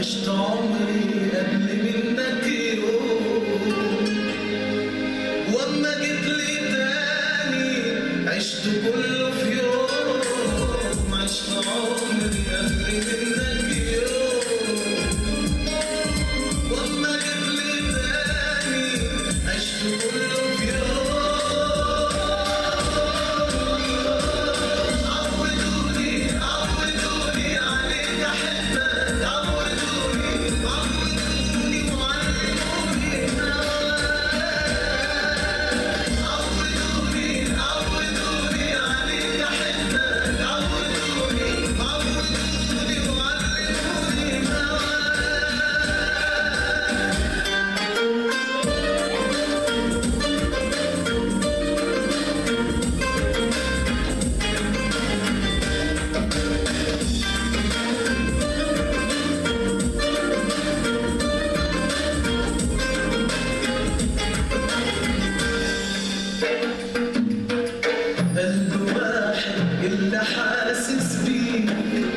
عشت عمري قبل منك يوم واما جيت لي تاني عشت كله في يوم عشت عمري قبل منك يوم واما جيت لي تاني عشت كله في يوم عودوني عودوني عليك احبك عودوني عودوني وعلموني عودوني عودوني عليك احبك عودوني عودوني وعلموني قلب واحد اللي حاسس بيه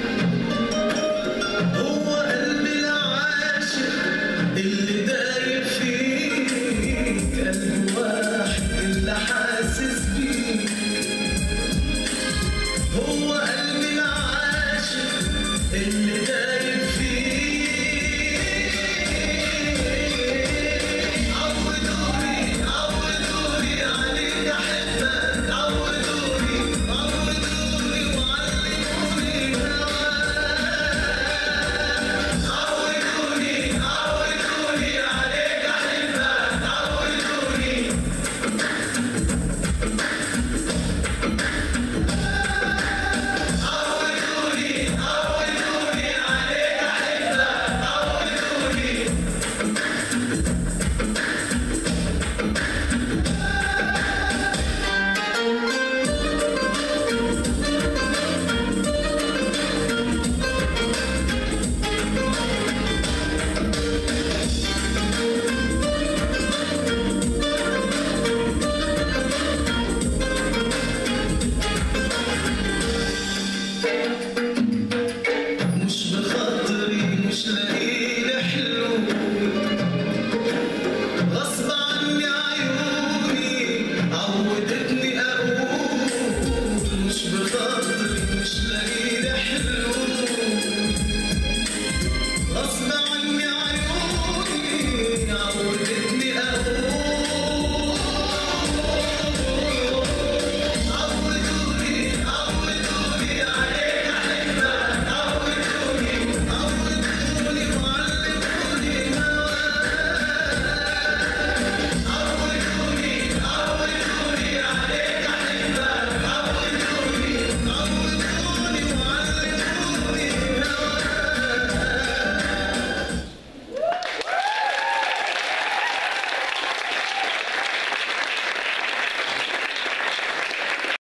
هو قلب العاشق اللي دايب فيك قلب واحد اللي حاسس بيه هو قلب العاشق اللي دايب